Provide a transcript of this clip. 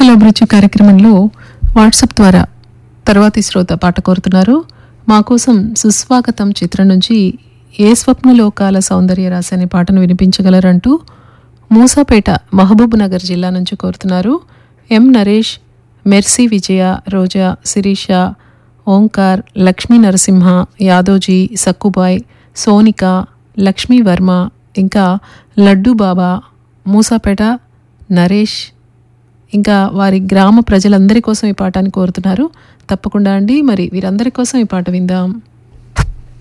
hello అభిరుచి కార్యక్రమంలో WhatsApp ద్వారా తర్వాతి శ్రోత పాట కోరుతున్నారు మా కోసం సుస్వాగతం చిత్రం నుంచి ఏ స్వప్నలోకాల సౌందర్య రాశి అనే పాటను వినిపించగలరంటూ మూసాపేట మహబూబ్ నగర్ జిల్లా నుంచి కోరుతున్నారు ఎం నరేష్ మెర్సీ విజయ రోజా శిరీష ఓంకార్ లక్ష్మీ నరసింహ యాదోజీ సక్కుబాయ్ సోనిక లక్ష్మీ వర్మ ఇంకా లడ్డు బాబా మూసాపేట నరేష్ ఇంకా వారి గ్రామ ప్రజలందరి కోసం ఈ పాటని కోరుతున్నారు తప్పకుండా అండి మరి వీరందరి కోసం ఈ పాట విందాం